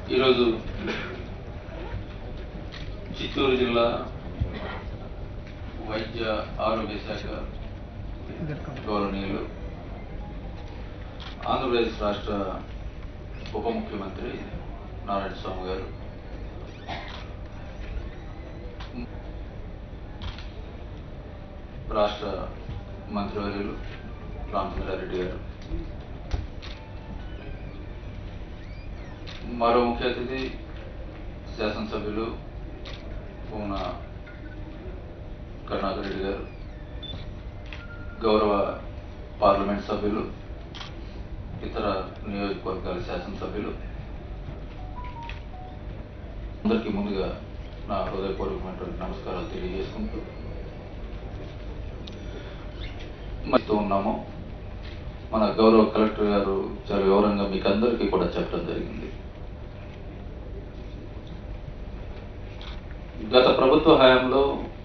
ఈరోజు చిత్తూరు జిల్లా వైద్య ఆరోగ్య శాఖ గౌరవనీయులు ఆంధ్రప్రదేశ్ రాష్ట్ర ఉప ముఖ్యమంత్రి నారాయణ స్వామి గారు రాష్ట్ర మంత్రివర్యులు రామచంద్రారెడ్డి గారు మరో ముఖ్య అతిథి శాసనసభ్యులు పూన కరుణాకర్ రెడ్డి గారు గౌరవ పార్లమెంట్ సభ్యులు ఇతర నియోజకవర్గాల శాసనసభ్యులు అందరికీ ముందుగా నా హృదయపూర్వకమైనటువంటి నమస్కారాలు తెలియజేసుకుంటూ మరితో ఉన్నాము మన గౌరవ కలెక్టర్ గారు చాలా వివరంగా మీకు అందరికీ కూడా చెప్పడం జరిగింది గత ప్రభుత్వ హయాంలో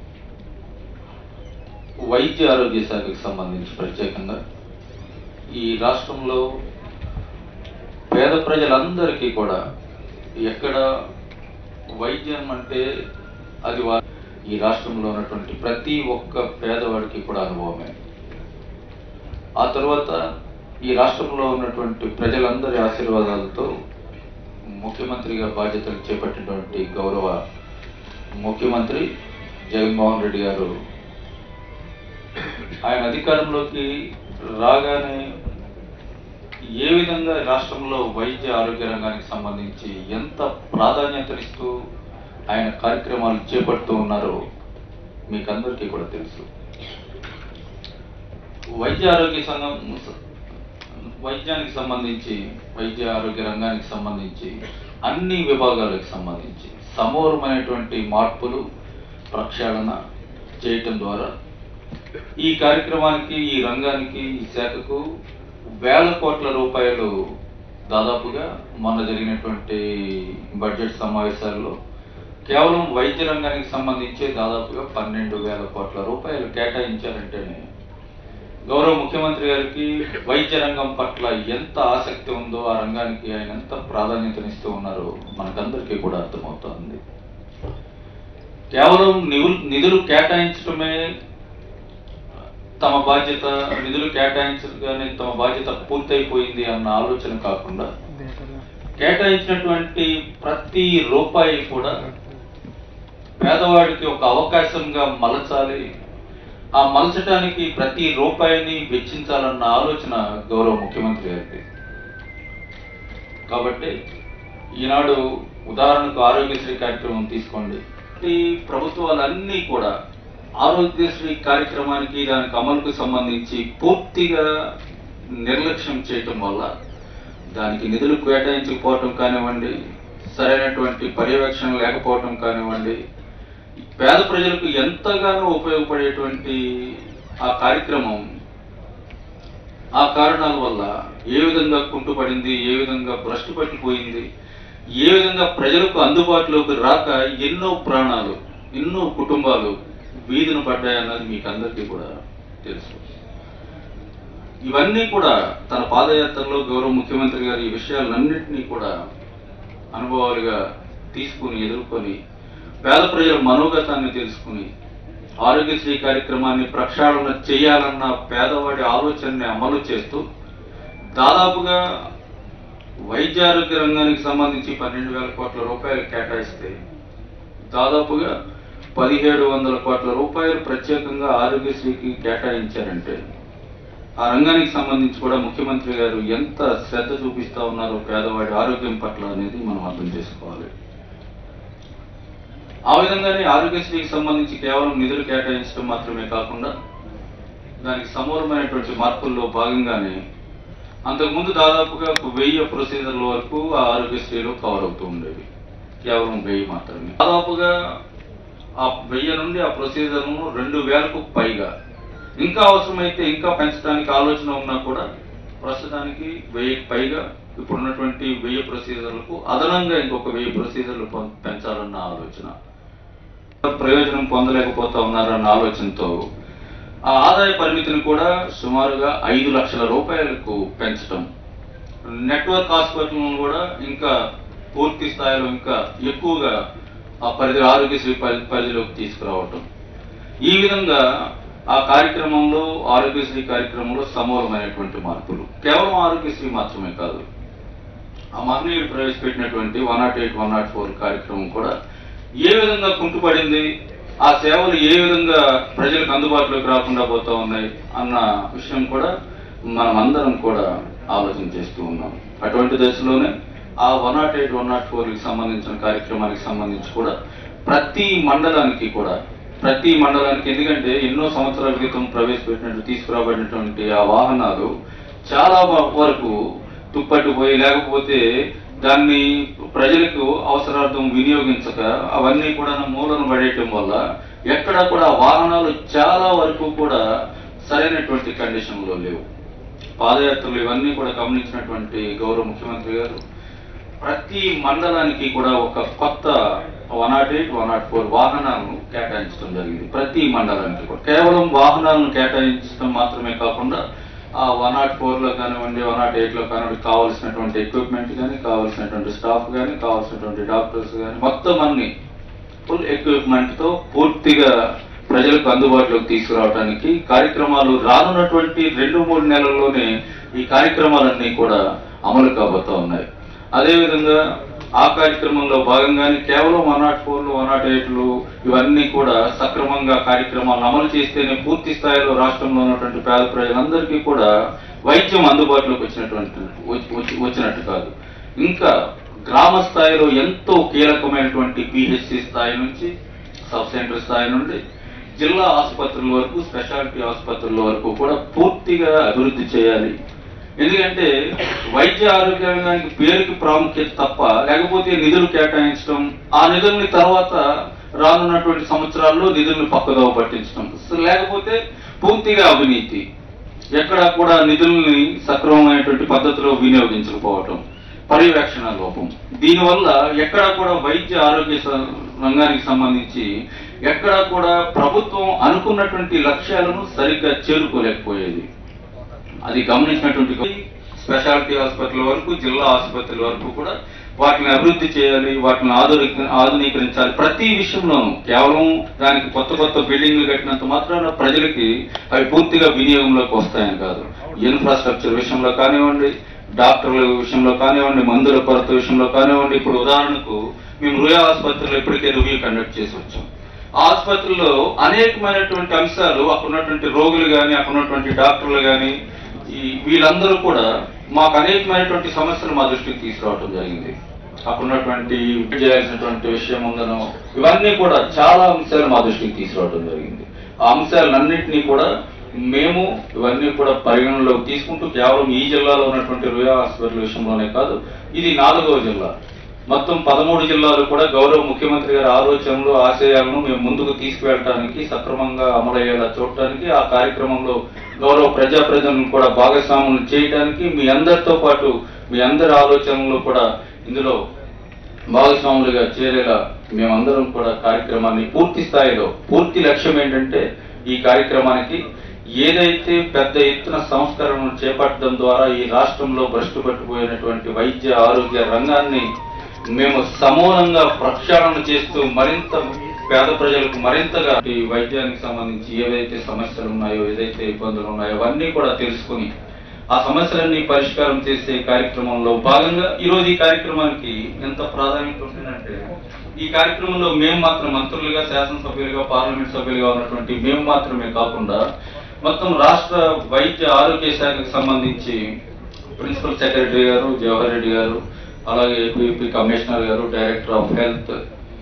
వైద్య ఆరోగ్య శాఖకు సంబంధించి ప్రత్యేకంగా ఈ రాష్ట్రంలో పేద ప్రజలందరికీ కూడా ఎక్కడ వైద్యం అంటే అది వా ఈ రాష్ట్రంలో ఉన్నటువంటి ప్రతి ఒక్క పేదవాడికి కూడా అనుభవమే ఆ తర్వాత ఈ రాష్ట్రంలో ఉన్నటువంటి ప్రజలందరి ఆశీర్వాదాలతో ముఖ్యమంత్రిగా బాధ్యతలు చేపట్టినటువంటి గౌరవ ముఖ్యమంత్రి జగన్మోహన్ రెడ్డి గారు ఆయన అధికారంలోకి రాగానే ఏ విధంగా రాష్ట్రంలో వైద్య ఆరోగ్య రంగానికి సంబంధించి ఎంత ప్రాధాన్యతనిస్తూ ఆయన కార్యక్రమాలు చేపడుతూ ఉన్నారో మీకందరికీ కూడా తెలుసు వైద్య ఆరోగ్య సంఘం వైద్యానికి సంబంధించి వైద్య ఆరోగ్య రంగానికి సంబంధించి అన్ని విభాగాలకు సంబంధించి సమూలమైనటువంటి మార్పులు ప్రక్షాళన చేయటం ద్వారా ఈ కార్యక్రమానికి ఈ రంగానికి ఈ శాఖకు వేల కోట్ల రూపాయలు దాదాపుగా మొన్న జరిగినటువంటి బడ్జెట్ సమావేశాల్లో కేవలం వైద్య రంగానికి సంబంధించి దాదాపుగా పన్నెండు వేల కోట్ల రూపాయలు కేటాయించారంటేనే గౌరవ ముఖ్యమంత్రి గారికి వైద్య రంగం పట్ల ఎంత ఆసక్తి ఉందో ఆ రంగానికి ఆయన ఎంత ప్రాధాన్యతనిస్తూ ఉన్నారో మనకందరికీ కూడా అర్థమవుతోంది కేవలం నిధులు నిధులు కేటాయించడమే తమ బాధ్యత నిధులు కేటాయించగానే తమ బాధ్యత పూర్తయిపోయింది అన్న ఆలోచన కాకుండా కేటాయించినటువంటి ప్రతి రూపాయి కూడా పేదవాడికి ఒక అవకాశంగా మలచాలి ఆ మలచడానికి ప్రతి రూపాయిని వెచ్చించాలన్న ఆలోచన గౌరవ ముఖ్యమంత్రి గారికి కాబట్టి ఈనాడు ఉదాహరణకు ఆరోగ్యశ్రీ కార్యక్రమం తీసుకోండి ఈ ప్రభుత్వాలన్నీ కూడా ఆరోగ్యశ్రీ కార్యక్రమానికి దానికి అమలుకు సంబంధించి పూర్తిగా నిర్లక్ష్యం చేయటం వల్ల దానికి నిధులు కేటాయించకపోవటం కానివ్వండి సరైనటువంటి పర్యవేక్షణ లేకపోవటం కానివ్వండి పేద ప్రజలకు ఎంతగానో ఉపయోగపడేటువంటి ఆ కార్యక్రమం ఆ కారణాల వల్ల ఏ విధంగా కుంటుపడింది ఏ విధంగా భ్రష్టు పట్టిపోయింది ఏ విధంగా ప్రజలకు అందుబాటులోకి రాక ఎన్నో ప్రాణాలు ఎన్నో కుటుంబాలు వీధిన పడ్డాయన్నది మీకు అందరికీ కూడా తెలుసు ఇవన్నీ కూడా తన పాదయాత్రలో గౌరవ ముఖ్యమంత్రి గారు ఈ విషయాలన్నింటినీ కూడా అనుభవాలుగా తీసుకుని ఎదుర్కొని పేద ప్రజల మనోగతాన్ని తెలుసుకుని ఆరోగ్యశ్రీ కార్యక్రమాన్ని ప్రక్షాళన చేయాలన్న పేదవాడి ఆలోచనని అమలు చేస్తూ దాదాపుగా వైద్య ఆరోగ్య రంగానికి సంబంధించి పన్నెండు వేల కోట్ల రూపాయలు కేటాయిస్తే దాదాపుగా పదిహేడు వందల కోట్ల రూపాయలు ప్రత్యేకంగా ఆరోగ్యశ్రీకి కేటాయించారంటే ఆ రంగానికి సంబంధించి కూడా ముఖ్యమంత్రి గారు ఎంత శ్రద్ధ చూపిస్తా ఉన్నారో పేదవాడి ఆరోగ్యం పట్ల అనేది మనం అర్థం చేసుకోవాలి ఆ విధంగానే ఆరోగ్యశ్రీకి సంబంధించి కేవలం నిధులు కేటాయించడం మాత్రమే కాకుండా దానికి సమూలమైనటువంటి మార్పుల్లో భాగంగానే అంతకుముందు దాదాపుగా ఒక వెయ్యి ప్రొసీజర్ల వరకు ఆ ఆరోగ్యశ్రీలో కవర్ అవుతూ ఉండేవి కేవలం వెయ్యి మాత్రమే దాదాపుగా ఆ వెయ్యి నుండి ఆ ప్రొసీజర్ను రెండు వేలకు పైగా ఇంకా అవసరమైతే ఇంకా పెంచడానికి ఆలోచన ఉన్నా కూడా ప్రస్తుతానికి వెయ్యికి పైగా ఇప్పుడున్నటువంటి వెయ్యి ప్రొసీజర్లకు అదనంగా ఇంకొక వెయ్యి ప్రొసీజర్లు పొం- పెంచాలన్న ఆలోచన ప్రయోజనం పొందలేకపోతా ఉన్నారన్న ఆలోచనతో ఆ ఆదాయ పరిమితిని కూడా సుమారుగా ఐదు లక్షల రూపాయలకు పెంచడం నెట్వర్క్ హాస్పిటల్ను కూడా ఇంకా పూర్తి స్థాయిలో ఇంకా ఎక్కువగా ఆ పరిధి ఆరోగ్యశ్రీ పరి- పరిధిలోకి తీసుకురావటం ఈ విధంగా ఆ కార్యక్రమంలో ఆరోగ్యశ్రీ కార్యక్రమంలో సమూలమైనటువంటి మార్పులు కేవలం ఆరోగ్యశ్రీ మాత్రమే కాదు ఆ మహనీయుడు ప్రవేశపెట్టినటువంటి one nought eight one nought four కార్యక్రమం కూడా ఏ విధంగా కుంటుపడింది ఆ సేవలు ఏ విధంగా ప్రజలకు అందుబాటులోకి రాకుండా పోతా ఉన్నాయి అన్న విషయం కూడా మనం అందరం కూడా ఆలోచన చేస్తూ ఉన్నాం అటువంటి దశలోనే ఆ one nought eight one nought ఫోర్కి సంబంధించిన కార్యక్రమానికి సంబంధించి కూడా ప్రతి మండలానికి కూడా ప్రతి మండలానికి ఎందుకంటే ఎన్నో సంవత్సరాల క్రితం ప్రవేశపెట్టినట్టు తీసుకురాబడినటువంటి ఆ వాహనాలు చాలా వ- వరకు తుప్పట్టుపోయి లేకపోతే దాన్ని ప్రజలకు అవసరార్థం వినియోగించక అవన్నీ కూడా మూలను పడేయటం వల్ల ఎక్కడ కూడా వాహనాలు చాలా వరకు కూడా సరైనటువంటి కండిషన్లో లేవు పాదయాత్రలు ఇవన్నీ కూడా గమనించినటువంటి గౌరవ ముఖ్యమంత్రి గారు ప్రతి మండలానికి కూడా ఒక కొత్త one nought eight one nought four వాహనాలను కేటాయించడం జరిగింది ప్రతి మండలానికి కూడా కేవలం వాహనాలను కేటాయించడం మాత్రమే కాకుండా ఆ వన్ నాట్ ఫోర్లో కానివ్వండి వన్ నాట్ ఎయిట్లో కానివ్వండి కావాల్సినటువంటి ఎక్విప్మెంట్ కానీ కావాల్సినటువంటి స్టాఫ్ కానీ కావాల్సినటువంటి డాక్టర్స్ కానీ మొత్తం అన్ని ఫుల్ ఎక్విప్మెంట్ తో పూర్తిగా ప్రజలకు అందుబాటులోకి తీసుకురావడానికి కార్యక్రమాలు రానున్నటువంటి రెండు మూడు నెలల్లోనే ఈ కార్యక్రమాలన్నీ కూడా అమలు కాబోతా ఉన్నాయి అదేవిధంగా ఆ కార్యక్రమంలో భాగంగానే కేవలం వన్ నాట్ ఫోర్లు వన్ నాట్ ఎయిట్లు ఇవన్నీ కూడా సక్రమంగా కార్యక్రమాలను అమలు చేస్తేనే పూర్తి స్థాయిలో రాష్ట్రంలో ఉన్నటువంటి పేద ప్రజలందరికీ కూడా వైద్యం అందుబాటులోకి వచ్చినటువంటి వచ్చి- వచ్చి- వచ్చినట్టు కాదు ఇంకా గ్రామ స్థాయిలో ఎంతో కీలకమైనటువంటి పిహెచ్సి స్థాయి నుంచి సబ్ సెంటర్ స్థాయి నుండి జిల్లా ఆసుపత్రుల వరకు స్పెషాలిటీ ఆసుపత్రుల వరకు కూడా పూర్తిగా అభివృద్ధి చేయాలి ఎందుకంటే వైద్య ఆరోగ్య రంగానికి పేరుకి ప్రాముఖ్యత తప్ప లేకపోతే నిధులు కేటాయించడం ఆ నిధుల్ని తర్వాత రానున్నటువంటి సంవత్సరాల్లో నిధులను పక్కదోవ పట్టించడం సో లేకపోతే పూర్తిగా అవినీతి ఎక్కడ కూడా నిధుల్ని సక్రమమైనటువంటి పద్ధతిలో వినియోగించకపోవటం పర్యవేక్షణ లోపం దీనివల్ల ఎక్కడ కూడా వైద్య ఆరోగ్య స- రంగానికి సంబంధించి ఎక్కడ కూడా ప్రభుత్వం అనుకున్నటువంటి లక్ష్యాలను సరిగ్గా చేరుకోలేకపోయేది అది గమనించినటువంటి స్పెషాలిటీ ఆసుపత్రుల వరకు జిల్లా ఆసుపత్రుల వరకు కూడా వాటిని అభివృద్ధి చేయాలి వాటిని ఆధునిక ఆధునీకరించాలి ప్రతి విషయంలోనూ కేవలం దానికి కొత్త కొత్త బిల్డింగ్లు కట్టినంత మాత్రాన ప్రజలకి అవి పూర్తిగా వినియోగంలోకి వస్తాయని కాదు ఇన్ఫ్రాస్ట్రక్చర్ విషయంలో కానివ్వండి డాక్టర్ల విషయంలో కానివ్వండి మందుల కొరత విషయంలో కానివ్వండి ఇప్పుడు ఉదాహరణకు మేము రుయా ఆసుపత్రిలో ఇప్పటికే రివ్యూ కండక్ట్ చేసి వచ్చాం ఆ ఆసుపత్రిలో అనేకమైనటువంటి అంశాలు అక్కడ ఉన్నటువంటి రోగులు కానీ అక్కడ ఉన్నటువంటి డాక్టర్లు కానీ ఈ వీళ్ళందరూ కూడా మాకు అనేకమైనటువంటి సమస్యలు మా దృష్టికి తీసుకురావడం జరిగింది అక్కడ ఉన్నటువంటి చేయాల్సినటువంటి విషయం ఉందనో ఇవన్నీ కూడా చాలా అంశాలు మా దృష్టికి తీసుకురావడం జరిగింది ఆ అంశాలన్నింటినీ కూడా మేము ఇవన్నీ కూడా పరిగణనలోకి తీసుకుంటూ కేవలం ఈ జిల్లాలో ఉన్నటువంటి రుయా హాస్పిటల్ విషయంలోనే కాదు ఇది నాలుగవ జిల్లా మొత్తం పదమూడు జిల్లాలు కూడా గౌరవ ముఖ్యమంత్రి గారి ఆలోచనలు ఆశయాలను మేము ముందుకు తీసుకువెళ్ళడానికి సక్రమంగా అమలయ్యేలా చూడటానికి ఆ కార్యక్రమంలో గౌరవ ప్రజాప్రతినిధులను కూడా భాగస్వాములు చేయడానికి మీ అందరితో పాటు మీ అందరి ఆలోచనలు కూడా ఇందులో భాగస్వాములుగా చేరేలా మేమందరం కూడా కార్యక్రమాన్ని పూర్తి స్థాయిలో పూర్తి లక్ష్యం ఏంటంటే ఈ కార్యక్రమానికి ఏదైతే పెద్ద ఎత్తున సంస్కరణలు చేపట్టడం ద్వారా ఈ రాష్ట్రంలో భ్రష్టు పట్టిపోయినటువంటి వైద్య ఆరోగ్య రంగాన్ని మేము సమూలంగా ప్రక్షాళన చేస్తూ మరింత పేద ప్రజలకు మరింతగా ఈ వైద్యానికి సంబంధించి ఏవైతే సమస్యలు ఉన్నాయో ఏదైతే ఇబ్బందులు ఉన్నాయో అవన్నీ కూడా తెలుసుకుని ఆ సమస్యలన్నీ పరిష్కారం చేసే కార్యక్రమంలో భాగంగా ఈ రోజు ఈ కార్యక్రమానికి ఎంత ప్రాధాన్యత ఉంటుందంటే ఈ కార్యక్రమంలో మేము మాత్రం మంత్రులుగా శాసనసభ్యులుగా పార్లమెంట్ సభ్యులుగా ఉన్నటువంటి మేము మాత్రమే కాకుండా మొత్తం రాష్ట్ర వైద్య ఆరోగ్య శాఖకు సంబంధించి ప్రిన్సిపల్ సెక్రటరీ గారు జవహర్ రెడ్డి గారు అలాగే ఏపీ కమిషనర్ గారు డైరెక్టర్ ఆఫ్ హెల్త్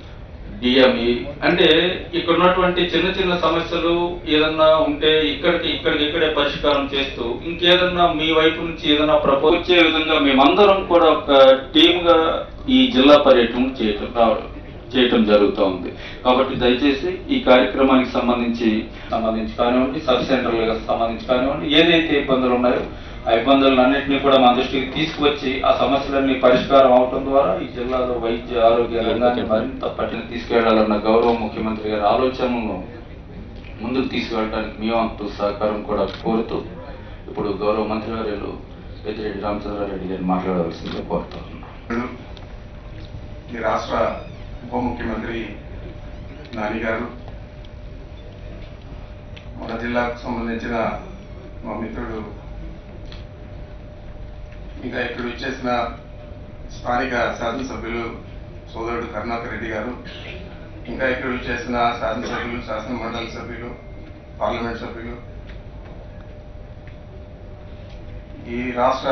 డిఎంఈ అంటే ఇక్కడ ఉన్నటువంటి చిన్న చిన్న సమస్యలు ఏదన్నా ఉంటే ఇక్కడికి ఇక్కడికి ఇక్కడే పరిష్కారం చేస్తూ ఇంకేదన్నా మీ వైపు నుంచి ఏదైనా ప్రపోజ్ వచ్చే విధంగా మేమందరం కూడా ఒక టీమ్ గా ఈ జిల్లా పర్యటన చేయటం రావడం చేయటం జరుగుతూ ఉంది కాబట్టి దయచేసి ఈ కార్యక్రమానికి సంబంధించి సంబంధించి కానివ్వండి సబ్ సెంటర్లకు సంబంధించి కానివ్వండి ఏదైతే ఇబ్బందులు ఉన్నాయో ఆ ఇబ్బందులన్నింటినీ కూడా మా దృష్టికి తీసుకువచ్చి ఆ సమస్యలన్నీ పరిష్కారం అవటం ద్వారా ఈ జిల్లాలో వైద్య ఆరోగ్య రంగాన్ని మరింత పట్టిన తీసుకెళ్లాలన్న గౌరవ ముఖ్యమంత్రి గారి ఆలోచనలను ముందుకు తీసుకెళ్ళడానికి మీ వంతు సహకారం కూడా కోరుతూ ఇప్పుడు గౌరవ మంత్రివర్యులు పెద్దిరెడ్డి రామచంద్రారెడ్డి గారిని మాట్లాడవలసిందిగా కోరుతా ఉన్నాను ఈ రాష్ట్ర ఉప ముఖ్యమంత్రి నాని గారు మన జిల్లాకు సంబంధించిన మా మిత్రుడు ఇంకా ఇక్కడ ఇచ్చేసిన స్థానిక శాసనసభ్యులు సోదరుడు కరుణాకర్ రెడ్డి గారు ఇంకా ఇక్కడ ఇచ్చేసిన శాసనసభ్యులు శాసన మండలి సభ్యులు పార్లమెంట్ సభ్యులు ఈ రాష్ట్ర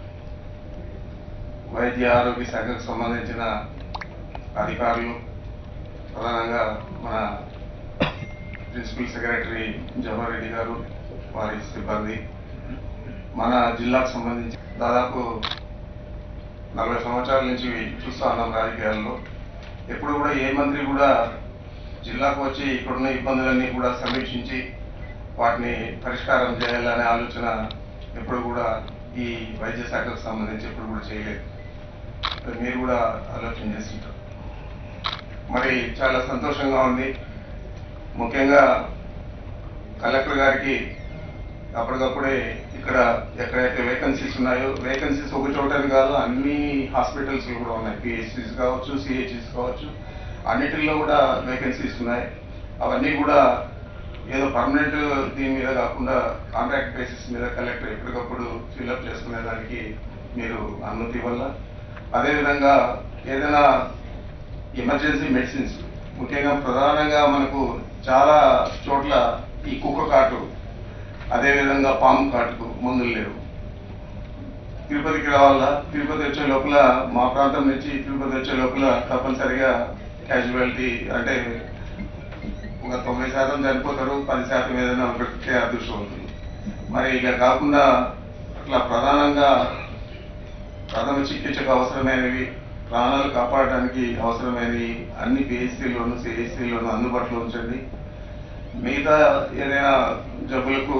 వైద్య ఆరోగ్య శాఖకు సంబంధించిన అధికారులు ప్రధానంగా మన ప్రిన్సిపల్ సెక్రటరీ జవహర్ రెడ్డి గారు వారి సిబ్బంది మన జిల్లాకు సంబంధించి దాదాపు నలభై సంవత్సరాల నుంచి చూస్తా ఉన్నాం రాజకీయాల్లో ఎప్పుడు కూడా ఏ మంత్రి కూడా జిల్లాకు వచ్చి ఇక్కడున్న ఇబ్బందులన్నీ కూడా సమీక్షించి వాటిని పరిష్కారం చేయాలనే ఆలోచన ఎప్పుడు కూడా ఈ వైద్య శాఖకు సంబంధించి ఎప్పుడు కూడా చేయలేదు మరి మీరు కూడా ఆలోచన చేస్తుంటారు మరి చాలా సంతోషంగా ఉంది ముఖ్యంగా కలెక్టర్ గారికి అప్పటికప్పుడే ఇక్కడ ఎక్కడైతే వేకెన్సీస్ ఉన్నాయో వేకెన్సీస్ ఒక చోటని కాదు అన్ని హాస్పిటల్స్ కూడా ఉన్నాయి పిహెచ్సిస్ కావచ్చు సిహెచ్సిస్ కావచ్చు అన్నిటిల్లో కూడా వేకెన్సీస్ ఉన్నాయి అవన్నీ కూడా ఏదో పర్మనెంట్ దీని మీద కాకుండా కాంట్రాక్ట్ బేసిస్ మీద కలెక్టర్ ఎప్పటికప్పుడు ఫిల్అప్ చేసుకునే దానికి మీరు అనుమతి ఇవ్వాల అదేవిధంగా ఏదైనా ఎమర్జెన్సీ మెడిసిన్స్ ముఖ్యంగా ప్రధానంగా మనకు చాలా చోట్ల ఈ కుక్క కాటు అదేవిధంగా పాము కాటుకు మందులు లేవు తిరుపతికి రావాలా తిరుపతి వచ్చే లోపల మా ప్రాంతం నుంచి తిరుపతి వచ్చే లోపల తప్పనిసరిగా క్యాజువాలిటీ అంటే ఒక తొంభై శాతం చనిపోతారు పది శాతం ఏదైనా బ్రతికే అదృష్టం ఉంటుంది మరి ఇక కాకుండా అట్లా ప్రధానంగా ప్రథమ చికిత్సకు అవసరమైనవి ప్రాణాలు కాపాడడానికి అవసరమైనవి అన్ని పిహెచ్సిలోను సిహెచ్సిలోను అందుబాటులో ఉంచండి మిగతా ఏదైనా జబ్బులకు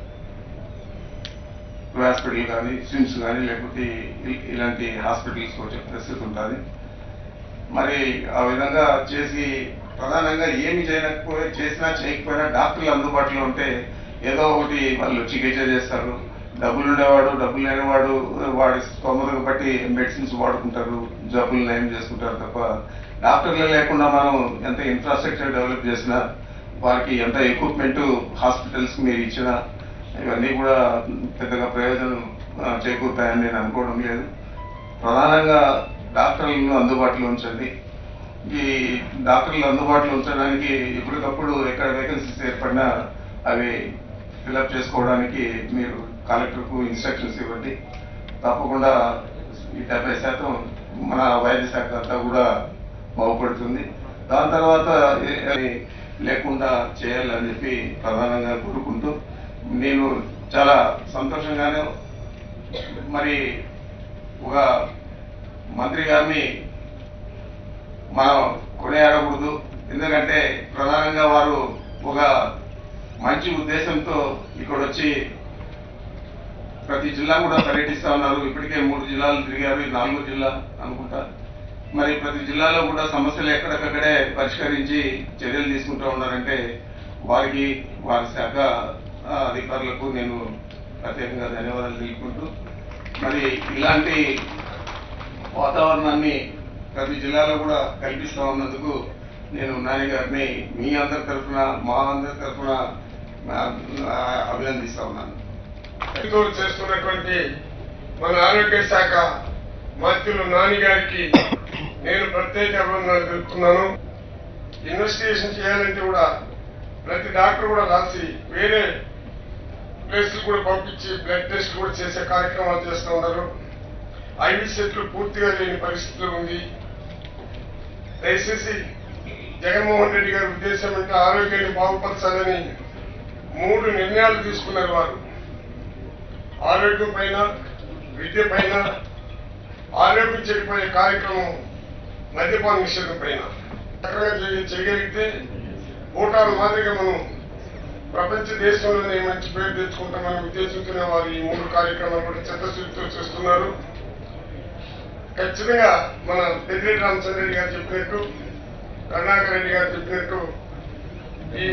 హాస్పిటల్ కానీ స్విమ్స్ కానీ లేకపోతే ఇ- ఇలాంటి హాస్పిటల్స్ వచ్చే పరిస్థితి ఉంటుంది మరి ఆ విధంగా చేసి ప్రధానంగా ఏమి చేయకపోయి చేసినా చేయకపోయినా డాక్టర్లు అందుబాటులో ఉంటే ఏదో ఒకటి వాళ్ళు చికిత్స చేస్తారు డబ్బులు ఉండేవాడు డబ్బులు లేనివాడు వాడి స్తోమతను బట్టి మెడిసిన్స్ వాడుకుంటారు జబ్బులు నయం చేసుకుంటారు తప్ప డాక్టర్లు లేకుండా మనం ఎంత ఇన్ఫ్రాస్ట్రక్చర్ డెవలప్ చేసినా వారికి ఎంత ఎక్విప్మెంట్ హాస్పిటల్స్ మీరు ఇచ్చినా ఇవన్నీ కూడా పెద్దగా ప్రయోజనం ఆ, చేకూరుతాయని నేను అనుకోవడం లేదు ప్రధానంగా డాక్టర్లను అందుబాటులో ఉంచండి ఈ డాక్టర్లు అందుబాటులో ఉంచడానికి ఎప్పటికప్పుడు ఎక్కడ వేకెన్సీస్ ఏర్పడినా అవి ఫిలప్ చేసుకోవడానికి మీరు కలెక్టర్కు ఇన్స్ట్రక్షన్స్ ఇవ్వండి తప్పకుండా ఈ డెబ్బై శాతం మన వైద్య శాఖ అంతా కూడా బాగుపడుతుంది దాని తర్వాత ఏ- అది లేకుండా చేయాలని చెప్పి ప్రధానంగా కోరుకుంటూ నేను చాలా సంతోషంగానే మరి ఒక మంత్రి గారిని మనం కొనియాడకూడదు ఎందుకంటే ప్రధానంగా వారు ఒక మంచి ఉద్దేశంతో ఇక్కడ వచ్చి ప్రతి జిల్లా కూడా పర్యటిస్తా ఉన్నారు ఇప్పటికే మూడు జిల్లాలు తిరిగారు ఇది నాలుగో జిల్లా అనుకుంటా మరి ప్రతి జిల్లాలో కూడా సమస్యలు ఎక్కడికక్కడే పరిష్కరించి చర్యలు తీసుకుంటూ ఉన్నారంటే వారికి వారి శాఖ ఆ, అధికారులకు నేను ప్రత్యేకంగా ధన్యవాదాలు తెలుపుకుంటూ మరి ఇలాంటి వాతావరణాన్ని ప్రతి జిల్లాలో కూడా కల్పిస్తా ఉన్నందుకు నేను నాని గారిని మీ అందరి తరఫున మా అందరి తరఫున అభినందిస్తా ఉన్నాను తోడు చేస్తున్నటువంటి మన ఆరోగ్య శాఖ మంత్రులు నాని గారికి నేను ప్రత్యేక అభినందనలు తెలుపుతున్నాను ఇన్వెస్టిగేషన్ చేయాలంటే కూడా ప్రతి డాక్టర్ కూడా రాసి వేరే ప్లేస్లు కూడా పంపించి బ్లడ్ టెస్ట్ కూడా చేసే కార్యక్రమాలు చేస్తూ ఉన్నారు ఐవి సెట్లు పూర్తిగా లేని పరిస్థితిలో ఉంది దయచేసి జగన్మోహన్ రెడ్డి గారి ఉద్దేశం అంటే ఆరోగ్యాన్ని బాగుపరచాలని మూడు నిర్ణయాలు తీసుకున్నారు వారు ఆరోగ్యం పైన విద్య పైన ఆరోగ్యం చెడిపోయే కార్యక్రమం మద్యపాన నిషేధం పైన చక్కగా చేయ- చేయగలిగితే భూటాన్ మాదిరిగా మనం ప్రపంచ దేశంలోనే మంచి పేరు తెచ్చుకుంటామనే ఉద్దేశంతోనే వారు ఈ మూడు కార్యక్రమాలు కూడా చిత్తశుద్ధితో చేస్తున్నారు ఖచ్చితంగా మన పెద్దిరెడ్డి రామచంద్ర రెడ్డి గారు చెప్పినట్టు కరుణాకర్ రెడ్డి గారు చెప్పినట్టు ఈ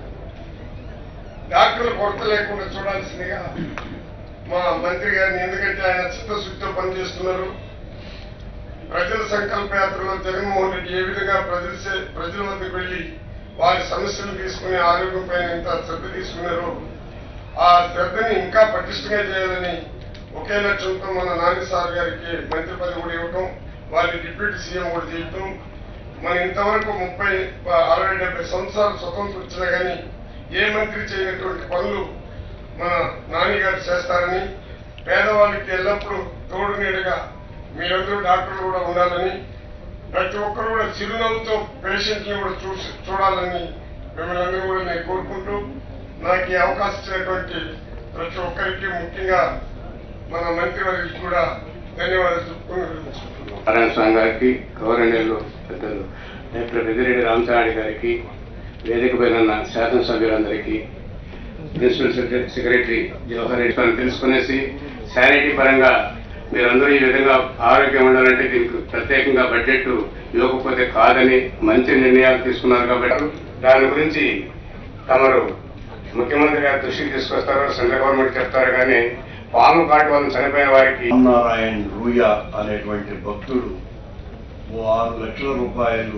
డాక్టర్ల కొరత లేకుండా చూడాల్సిందిగా మా మంత్రి గారిని ఎందుకంటే ఆయన చిత్తశుద్ధితో పనిచేస్తున్నారు ప్రజల సంకల్ప యాత్రలో జగన్మోహన్ రెడ్డి ఏ విధంగా ప్రజల సే- ప్రజల వద్దకు వెళ్లి వారి సమస్యలు తీసుకుని ఆరోగ్యం పైన ఎంత శ్రద్ధ తీసుకున్నారో ఆ శ్రద్ధని ఇంకా పటిష్టంగా చేయాలని ఒకే లక్ష్యంతో మన నాని సార్ గారికి మంత్రి పదవి కూడా ఇవ్వటం వారి డిప్యూటీ సీఎం కూడా చేయటం మన ఇంతవరకు ముప్పై అరవై డెబ్బై సంవత్సరాలు స్వతంత్రం వచ్చినా కానీ ఏ మంత్రి చేయనటువంటి పనులు మన నాని గారు చేస్తారని పేదవాళ్ళకి ఎల్లప్పుడూ తోడు నీడగా మీరందరూ డాక్టర్లు కూడా ఉండాలని ప్రతి ఒక్కరు కూడా చిరునవ్వుతో పేషెంట్ని కూడా చూసి చూడాలని మిమ్మల్ని అందరూ కూడా నేను కోరుకుంటూ నాకు ఈ అవకాశం ఇచ్చినటువంటి ప్రతి ఒక్కరికి ముఖ్యంగా మన మంత్రివర్యులకు కూడా ధన్యవాదాలు చెప్పుకుని విరమించుకుంటున్నాను. నారాయణ స్వామి గారికి గౌరవనీయులు పెద్దలు డాక్టర్ పెద్దిరెడ్డి రామచంద్రారెడ్డి గారికి వేదిక పైన ఉన్న శాసనసభ్యులందరికీ principal secretary secretary Jawahar Reddy గారిని తెలుసుకునేసి శానిటీ పరంగా మీరందరూ ఈ విధంగా ఆరోగ్యం ఉండాలంటే దీనికి ప్రత్యేకంగా బడ్జెట్ ఇవ్వకపోతే కాదని మంచి నిర్ణయాలు తీసుకున్నారు కాబట్టి దాని గురించి తమరు ముఖ్యమంత్రి గారి దృష్టికి తీసుకొస్తారు సెంట్రల్ గవర్నమెంట్ చెప్తారు కానీ పాము కాటు వల్ల చనిపోయిన వారికి రామనారాయణ్ రూయ అనేటువంటి భక్తుడు ఓ ఆరు లక్షల రూపాయలు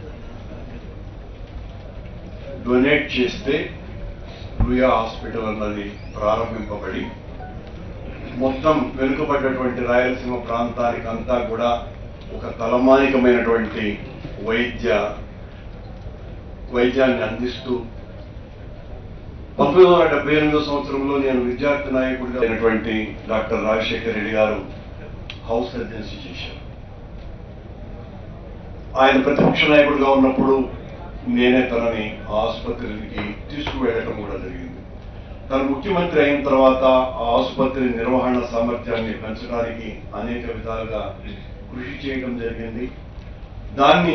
డొనేట్ చేస్తే రూయా హాస్పిటల్ అన్నది ప్రారంభింపబడి మొత్తం వెనుకబడ్డటువంటి రాయలసీమ ప్రాంతానికి అంతా కూడా ఒక తలమానికమైనటువంటి వైద్య వైద్యాన్ని అందిస్తూ పంతొమ్మిది వందల డెబ్బై ఎనిమిదో సంవత్సరంలో నేను విద్యార్థి నాయకుడిగా అయినటువంటి డాక్టర్ రాజశేఖర్ రెడ్డి గారు హౌస్ సర్జన్సీ చేశారు ఆయన ప్రతిపక్ష నాయకుడిగా ఉన్నప్పుడు నేనే తనని ఆ ఆసుపత్రికి తీసుకువెళ్ళటం కూడా జరిగింది తను ముఖ్యమంత్రి అయిన తర్వాత ఆ ఆసుపత్రి నిర్వహణ సామర్థ్యాన్ని పెంచడానికి అనేక విధాలుగా కృషి చేయడం జరిగింది దాన్ని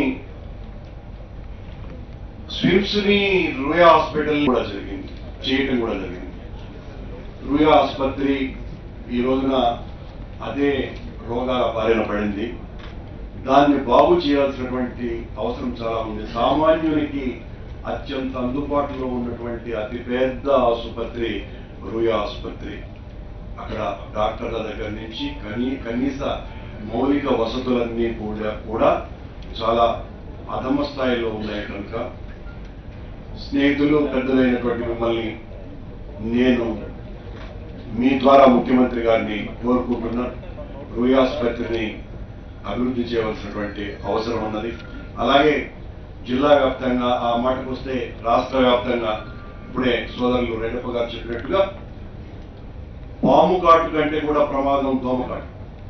స్విమ్స్ ని రూయా హాస్పిటల్ కూడా జరిగింది చేయటం కూడా జరిగింది రూయా ఆసుపత్రి ఈ రోజున అదే రోగాల బారిన పడింది దాన్ని బాగు చేయాల్సినటువంటి అవసరం చాలా ఉంది సామాన్యునికి అత్యంత అందుబాటులో ఉన్నటువంటి అతిపెద్ద ఆసుపత్రి రూయా ఆసుపత్రి అక్కడ డాక్టర్ల దగ్గర నుంచి కనీ కనీస మౌలిక వసతులన్నీ కూడా కూడా చాలా అధమ స్థాయిలో ఉన్నాయి కనుక స్నేహితులు పెద్దలైనటువంటి మిమ్మల్ని నేను మీ ద్వారా ముఖ్యమంత్రి గారిని కోరుకుంటున్నా రూయా ఆసుపత్రిని అభివృద్ధి చేయవలసినటువంటి అవసరం ఉన్నది అలాగే జిల్లా వ్యాప్తంగా ఆ మాటకు వస్తే రాష్ట్ర వ్యాప్తంగా ఇప్పుడే సోదరులు రెడ్డప్ప గారు చెప్పినట్టుగా పాము కాటు కంటే కూడా ప్రమాదం దోమకాటు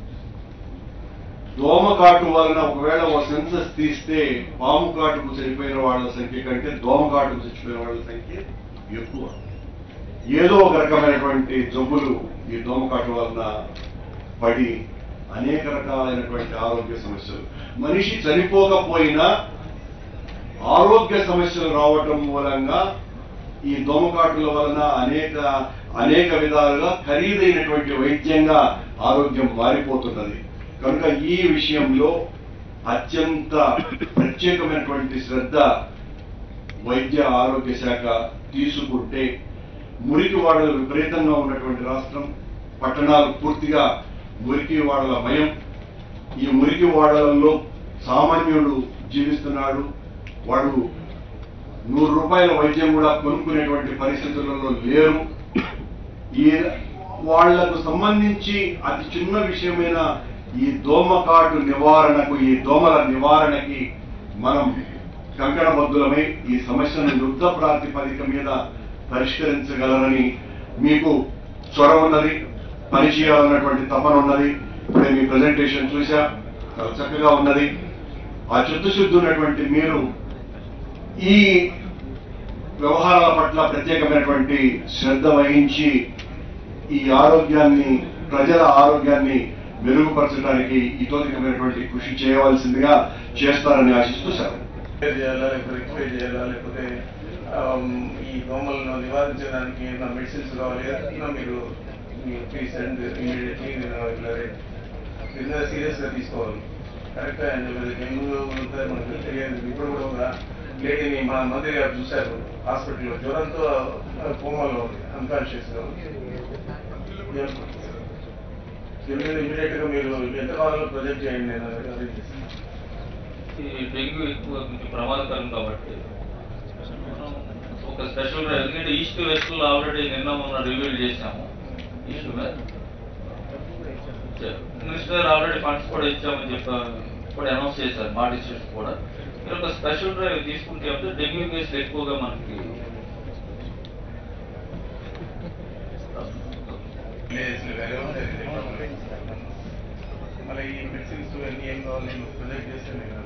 దోమకాటు వలన ఒకవేళ ఒక సెన్సస్ తీస్తే పాము కాటుకు చనిపోయిన వాళ్ళ సంఖ్య కంటే దోమకాటుకు చచ్చిపోయిన వాళ్ళ సంఖ్య ఎక్కువ ఏదో ఒక రకమైనటువంటి జబ్బులు ఈ దోమకాటు వలన పడి అనేక రకాలైనటువంటి ఆరోగ్య సమస్యలు మనిషి చనిపోకపోయినా ఆరోగ్య సమస్యలు రావటం మూలంగా ఈ దోమకాటుల వలన అనేక అనేక విధాలుగా ఖరీదైనటువంటి వైద్యంగా ఆరోగ్యం మారిపోతున్నది కనుక ఈ విషయంలో అత్యంత ప్రత్యేకమైనటువంటి శ్రద్ధ వైద్య ఆరోగ్య శాఖ తీసుకుంటే మురికి వాడలు విపరీతంగా ఉన్నటువంటి రాష్ట్రం పట్టణాలు పూర్తిగా మురికి వాడల మయం ఈ మురికి వాడలలో సామాన్యుడు జీవిస్తున్నాడు వాడు నూరు రూపాయల వైద్యం కూడా కొనుక్కునేటువంటి పరిస్థితులలో లేరు ఈ వాళ్లకు సంబంధించి అతి చిన్న విషయమైన ఈ దోమకాటు నివారణకు ఈ దోమల నివారణకి మనం కంకణబద్దులమై ఈ సమస్యను యుద్ధ ప్రాతిపదిక మీద పరిష్కరించగలరని మీకు చొరవ ఉన్నది పని చేయాలన్నటువంటి తపన ఉన్నది ఇప్పుడే మీ ప్రజెంటేషన్ చూసా చాలా చక్కగా ఉన్నది ఆ చిత్తశుద్ధి ఉన్నటువంటి మీరు ఈ వ్యవహారాల పట్ల ప్రత్యేకమైనటువంటి శ్రద్ధ వహించి ఈ ఆరోగ్యాన్ని ప్రజల ఆరోగ్యాన్ని మెరుగుపరచడానికి ఇతోధికమైనటువంటి కృషి చేయవలసిందిగా చేస్తారని ఆశిస్తూ సెలవు రిపేర్ చేయాలా లేకపోతే రిక్వైర్ చేయాలా లేకపోతే ఆమ్, ఈ దోమలను నివారించడానికి ఏమైనా మెడిసిన్స్ కావాలి ఏదైనా మీరు ప్లీజ్ అండ్ ఇమీడియట్లీ నేను సీరియస్ గా తీసుకోవాలి కరెక్ట్ అండ్ డెంగ్యూ ఉంటుంది మనకు తెలియదు ఇప్పుడు కూడా ఒక లేడీని మన మంత్రి గారు చూశారు హాస్పిటల్లో జ్వరంతో కోమాలో ఉంది అన్కాన్షియస్ గా ఉంది దీని మీద ఇమీడియట్ గా మీరు ఎంత కావాలో ప్రొజెక్ట్ చేయండి నేను అరేంజ్ చేస్తాను ఈ డెంగ్యూ ఎక్కువ కొంచెం ప్రమాదకరం కాబట్టి మనం ఒక స్పెషల్ డ్రైవ్ ఎందుకంటే ఈస్ట్ వెస్ట్ లో ఆల్రెడీ నిన్న మొన్న రివీల్ చేసాము east west minister already funds కూడా ఇచ్చామని చెప్పారు కూడా అనౌన్స్ చేశారు మా డిస్ట్రిక్ట్ కూడా మీరు ఒక స్పెషల్ డ్రైవ్ తీసుకుంటే అంటే డెంగ్యూ కేసులు ఎక్కువగా మనకి ప్లేస్లు వేరే ఉన్నాయి మళ్ళీ ఈ మెడిసిన్స్ ఇవన్నీ ఏం కావాలి నేను ప్రొజెక్ట్ చేస్తాను నేను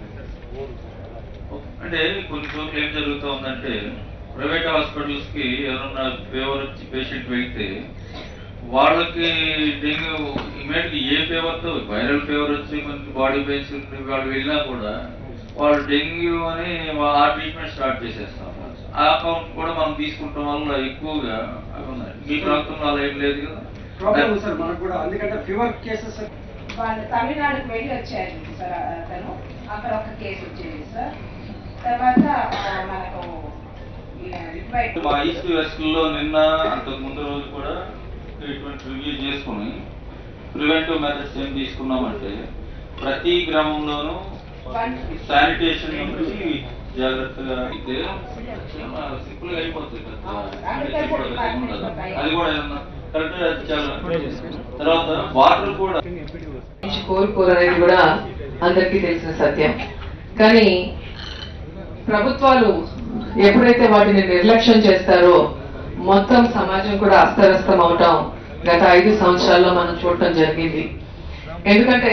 అంటే కొన్ని చోట్ల ఏం జరుగుతూ ఉందంటే ప్రైవేట్ హాస్పిటల్స్ కి ఎవరన్నా ఫీవర్ వచ్చి పేషెంట్ వెళ్తే వాళ్ళకి డెంగ్యూ ఇమీడియట్ ఏ ఫీవర్ తో వైరల్ ఫీవర్ వచ్చి కొంచెం బాడీ పెయిన్స్ వాళ్ళు వెళ్ళినా కూడా వాళ్ళు డెంగ్యూ అని వా- ఆ ట్రీట్మెంట్ స్టార్ట్ చేసేస్తాం ఆ అకౌంట్ కూడా మనం తీసుకుంటాం వల్ల ఎక్కువగా అవి ఉన్నాయి మీ ప్రాంతంలో అలా ఏం లేదు కదా ప్రాబ్లం సార్ మనకు కూడా ఎందుకంటే ఫీవర్ కేసెస్ వాళ్ళు తమిళనాడుకు వెళ్ళి వచ్చారు సార్ అతను అక్కడ ఒక కేసు వచ్చింది సార్ తర్వాత ఆ, మనకు ఈయన ఇటువైపు మా ఈస్ట్ వెస్ట్ లో నిన్న అంతకు ముందు రోజు కూడా ట్రీట్మెంట్ రివ్యూ చేసుకుని ప్రివెంటివ్ మెథడ్స్ ఏం తీసుకున్నామంటే ప్రతి గ్రామంలోనూ శానిటేషన్ గురించి జాగ్రత్తగా అయితే సింపుల్ గా అయిపోతుంది కదా. Sanitation కూడా పెద్దగా ఉండదు. అది కూడా ఏమన్నా కరెక్ట్ అది చాలా తర్వాత వాటర్ కూడా నుంచి కోరుకోరనేది కూడా అందరికీ తెలిసిన సత్యం కానీ ప్రభుత్వాలు ఎప్పుడైతే వాటిని నిర్లక్ష్యం చేస్తారో మొత్తం సమాజం కూడా అస్తవ్యస్తం అవటం గత ఐదు సంవత్సరాల్లో మనం చూడటం జరిగింది ఎందుకంటే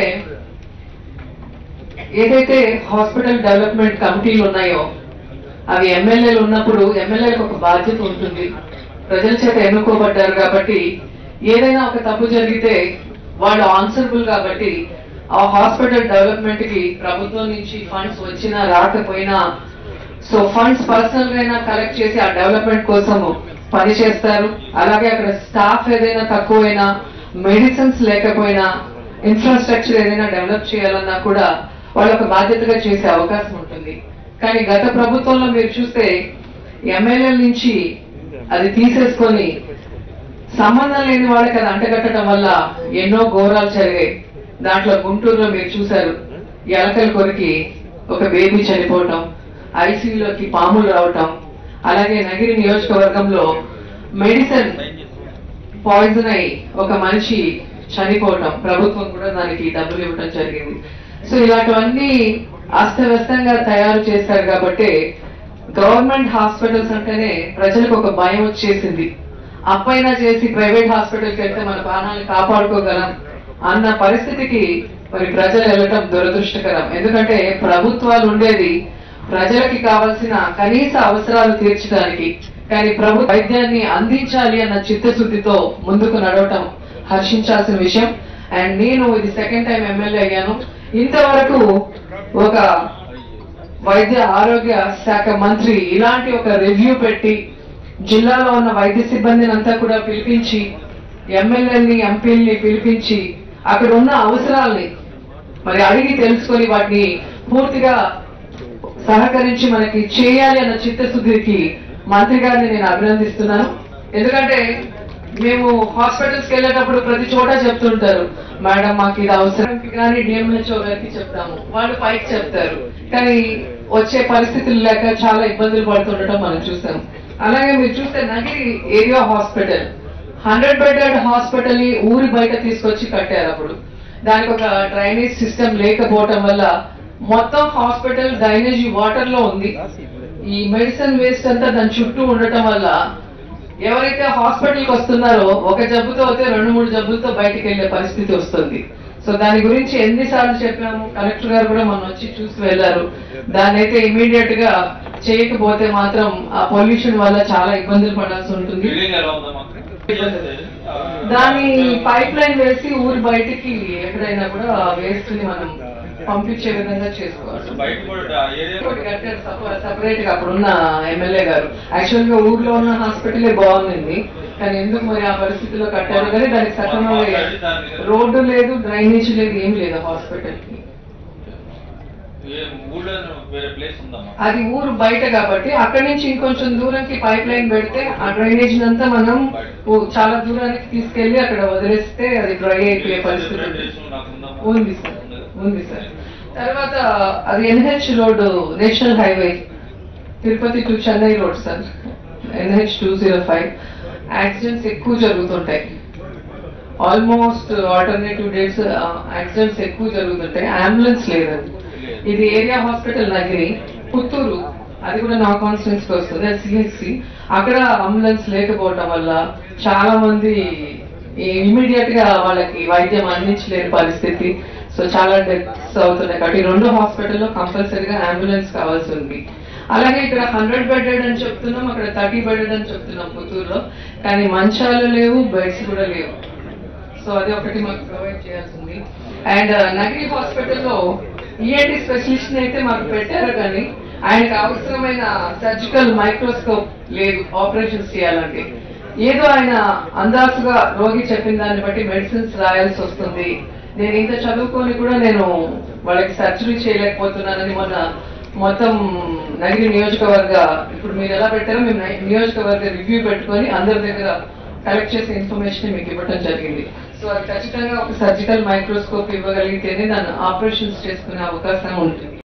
ఏదైతే హాస్పిటల్ డెవలప్మెంట్ కమిటీలు ఉన్నాయో అవి ఎమ్మెల్యేలు ఉన్నప్పుడు ఎమ్మెల్యేలకు ఒక బాధ్యత ఉంటుంది ప్రజల చేత ఎన్నుకోబడ్డారు కాబట్టి ఏదైనా ఒక తప్పు జరిగితే వాళ్ళు ఆన్సరబుల్ కాబట్టి ఆ హాస్పిటల్ డెవలప్మెంట్ కి ప్రభుత్వం నుంచి ఫండ్స్ వచ్చినా రాకపోయినా సో ఫండ్స్ పర్సనల్ గా అయినా కలెక్ట్ చేసి ఆ డెవలప్మెంట్ కోసం పని చేస్తారు అలాగే అక్కడ స్టాఫ్ ఏదైనా తక్కువైనా మెడిసిన్స్ లేకపోయినా ఇన్ఫ్రాస్ట్రక్చర్ ఏదైనా డెవలప్ చేయాలన్నా కూడా వాళ్ళు ఒక బాధ్యతగా చేసే అవకాశం ఉంటుంది కానీ గత ప్రభుత్వంలో మీరు చూస్తే ఎమ్మెల్యేల నుంచి అది తీసేసుకొని సంబంధం లేని వాళ్ళకి అది అంటగట్టడం వల్ల ఎన్నో ఘోరాలు జరిగాయి దాంట్లో గుంటూరులో మీరు చూశారు ఎలకల కొరికి ఒక బేబీ చనిపోవటం ఐసీయూలోకి పాములు రావటం అలాగే నగిరి నియోజకవర్గంలో మెడిసిన్ పాయిజన్ అయి ఒక మనిషి చనిపోవటం ప్రభుత్వం కూడా దానికి డబ్బులు ఇవ్వటం జరిగింది సో ఇలాంటివన్నీ అస్తవ్యస్తంగా తయారు చేశారు కాబట్టి గవర్నమెంట్ హాస్పిటల్స్ అంటేనే ప్రజలకు ఒక భయం వచ్చేసింది అప్పైనా చేసి ప్రైవేట్ హాస్పిటల్కి వెళ్తే మన ప్రాణాలను కాపాడుకోగలం అన్న పరిస్థితికి మరి ప్రజలు వెళ్ళటం దురదృష్టకరం ఎందుకంటే ప్రభుత్వాలు ఉండేది ప్రజలకి కావాల్సిన కనీస అవసరాలు తీర్చడానికి కానీ ప్రభు వైద్యాన్ని అందించాలి అన్న చిత్తశుద్ధితో ముందుకు నడవటం హర్షించాల్సిన విషయం అండ్ నేను ఇది సెకండ్ టైం ఎమ్మెల్యే అయ్యాను ఇంతవరకు ఒక వైద్య ఆరోగ్య శాఖ మంత్రి ఇలాంటి ఒక రివ్యూ పెట్టి జిల్లాలో ఉన్న వైద్య సిబ్బందిని అంతా కూడా పిలిపించి ఎమ్మెల్యేని ఎంపీల్ని పిలిపించి అక్కడ ఉన్న అవసరాల్ని మరి అడిగి తెలుసుకొని వాటిని పూర్తిగా సహకరించి మనకి చేయాలి అన్న చిత్తశుద్ధికి మంత్రి గారిని నేను అభినందిస్తున్నాను ఎందుకంటే మేము హాస్పిటల్స్కి వెళ్ళేటప్పుడు ప్రతి చోట చెప్తుంటారు మేడం మాకు ఇది అవసరం కానీ డిఎంహెచ్ఓ గారికి చెప్తాము వాళ్ళు పైకి చెప్తారు కానీ వచ్చే పరిస్థితులు లేక చాలా ఇబ్బందులు పడుతుండటం మనం చూసాం అలాగే మీరు చూస్తే Nagari area hospital hundred bedded hospital ని ఊరి బయట తీసుకొచ్చి కట్టారు అప్పుడు దానికి ఒక డ్రైనేజ్ సిస్టమ్ లేకపోవటం వల్ల మొత్తం హాస్పిటల్ డ్రైనేజీ వాటర్ లో ఉంది ఈ మెడిసిన్ వేస్ట్ అంతా దాని చుట్టూ ఉండటం వల్ల ఎవరైతే హాస్పిటల్ కి వస్తున్నారో ఒక జబ్బుతో అయితే రెండు మూడు జబ్బులతో బయటికి వెళ్లే పరిస్థితి వస్తుంది సో దాని గురించి ఎన్నిసార్లు చెప్పాము కలెక్టర్ గారు కూడా మనం వచ్చి చూసి వెళ్ళారు దాన్ని అయితే ఇమీడియట్ గా చేయకపోతే మాత్రం ఆ పొల్యూషన్ వల్ల చాలా ఇబ్బందులు పడాల్సి ఉంటుంది బిల్డింగ్ ఎలా ఉందా మాకు దాని పైప్ లైన్ వేసి ఊరి బయటికి ఎక్కడైనా కూడా వేస్ట్ ని మనం పంపించే విధంగా చేసుకోవాలి బయట కూడా ఆ ఏరియా ఇంకోటి కట్టారు సపరేట్ గా అప్పుడున్న ఎమ్మెల్యే గారు యాక్చువల్ గా ఊర్లో ఉన్న హాస్పిటలే బాగుంది కానీ ఎందుకు మరి ఆ పరిస్థితిలో కట్టారు కానీ దానికి సక్రమంగా రోడ్డు లేదు డ్రైనేజ్ లేదు ఏం లేదు హాస్పిటల్ కి ఏ ఊళ్ళో వేరే ప్లేస్ ఉందమ్మా అది ఊరు బయట కాబట్టి అక్కడి నుంచి ఇంకొంచెం దూరంకి పైప్ లైన్ పెడితే ఆ డ్రైనేజ్ అంతా మనం ఊ- చాలా దూరానికి తీసుకెళ్లి అక్కడ వదిలేస్తే అది డ్రై అయిపోయే పరిస్థితి ఉంది. రిప్రజెంటేషన్ నాకు ఉందమ్మా ఉంది సార్ ఉంది సార్ తర్వాత అది NH road national highway Tirupati to Chennai road sir NH two zero five accidents ఎక్కువ జరుగుతుంటాయి ఆల్మోస్ట్ ఆల్టర్నేటివ్ డేట్స్ యాక్సిడెంట్స్ ఎక్కువ జరుగుతుంటాయి అంబులెన్స్ లేదు ఇది ఏరియా హాస్పిటల్ నగిరి పుత్తూరు అది కూడా నా కాన్స్టిట్యూన్సీ వస్తుంది అది సిహెచ్సి అక్కడ అంబులెన్స్ లేకపోవడం వల్ల చాలా మంది ఇమీడియట్ గా వాళ్ళకి వైద్యం అందించలేని పరిస్థితి సో చాలా డెత్స్ అవుతున్నాయి కాబట్టి ఈ రెండు హాస్పిటల్లో కంపల్సరీగా అంబులెన్స్ కావాల్సి ఉంది అలాగే ఇక్కడ హండ్రెడ్ బెడెడ్ అని చెప్తున్నాం అక్కడ థర్టీ బెడెడ్ అని చెప్తున్నాం పుత్తూరులో కానీ మంచాలు లేవు బెడ్స్ కూడా లేవు సో అది ఒకటి మాకు ప్రొవైడ్ చేయాల్సింది అండ్ నగరి హాస్పిటల్లో ఈఎన్టీ స్పెషలిస్ట్ అయితే మాకు పెట్టారు కానీ ఆయనకు అవసరమైన సర్జికల్ మైక్రోస్కోప్ లేదు ఆపరేషన్స్ చేయాలంటే ఏదో ఆయన అందాసుగా రోగి చెప్పిన దాన్ని బట్టి మెడిసిన్స్ రాయాల్సి వస్తుంది నేను ఇంత చదువుకొని కూడా నేను వాళ్ళకి సర్జరీ చేయలేకపోతున్నానని మొన్న మొత్తం నగిరి నియోజకవర్గ ఇప్పుడు మీరు ఎలా పెట్టారో మేము నై- నియోజకవర్గ రివ్యూ పెట్టుకొని అందరి దగ్గర కలెక్ట్ చేసే ఇన్ఫర్మేషన్ మీకు ఇవ్వడం జరిగింది సో అది ఖచ్చితంగా ఒక సర్జికల్ మైక్రోస్కోప్ ఇవ్వగలిగితేనే దాన్ని ఆపరేషన్స్ చేసుకునే అవకాశం ఉంటుంది